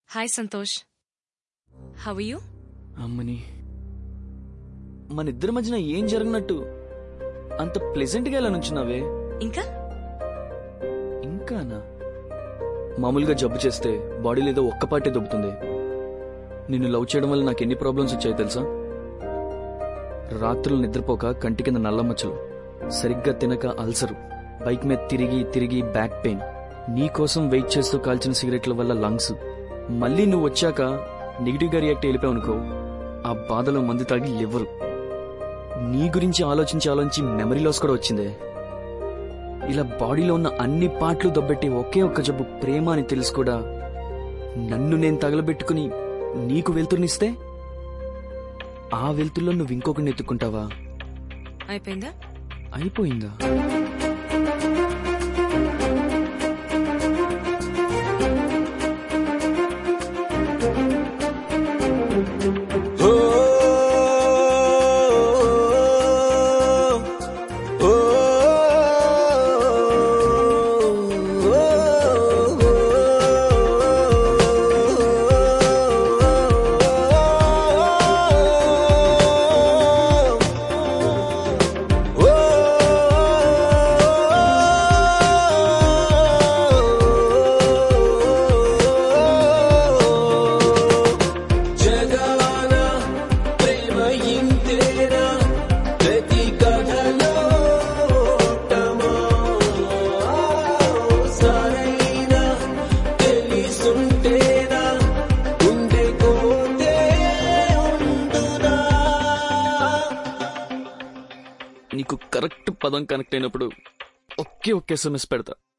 hi Santosh how you అమ్మని మన ఇద్దరి మధ్యన ఏం జరిగినట్టు అంత ప్లెజెంట్ గా ఎలా నుంచున్నావే ఇంకా ఇంకానా మామూలుగా జబ్బు చేస్తే బాడీలో ఏదో ఒక్క పాటే దొబ్బుతుంది నిన్ను లవ్ చేయడం వల్ల నాకు ఎన్ని ప్రాబ్లమ్స్ వచ్చాయో తెలుసా రాత్రులు నిద్రపోక కంటి కింద నల్లమచ్చలు సరిగ్గా తినక అల్సరు బైక్ మీద తిరిగి తిరిగి బ్యాక్ పెయిన్ నీ కోసం వెయిట్ చేస్తూ కాల్చిన సిగరెట్ల వల్ల లంగ్స్ మళ్ళీ నువ్వు వచ్చాక నెగిటివ్ గా రియాక్ట్ వెళ్ళిపోయావు అనుకో ఆ బాధలో మందు తాగి లివ్వరు నీ గురించి ఆలోచించి ఆలోచించి మెమరీ లాస్ కూడా వచ్చిందే ఇలా బాడీలో ఉన్న అన్ని పార్ట్లు దొబ్బెట్టి ఒకే ఒక్క జబ్బు ప్రేమ అని తెలుసు కూడా నన్ను నేను తగలబెట్టుకుని నీకు వెళ్తుర్నిస్తే ఆ వెళ్తుల్లో నువ్వు ఇంకొకరిని ఎత్తుకుంటావా అయిపోయిందా అయిపోయిందా జగవాన ప్రేమ ఇంతేనా ప్రతి కథలో ఓటమా సరైన తెలిసుంటేనా గుండె కోతే ఉండునా నీకు కరెక్ట్ పదం కనెక్ట్ అయినప్పుడు ఒకే ఒక్క ఎస్ఎంఎస్ పెడతా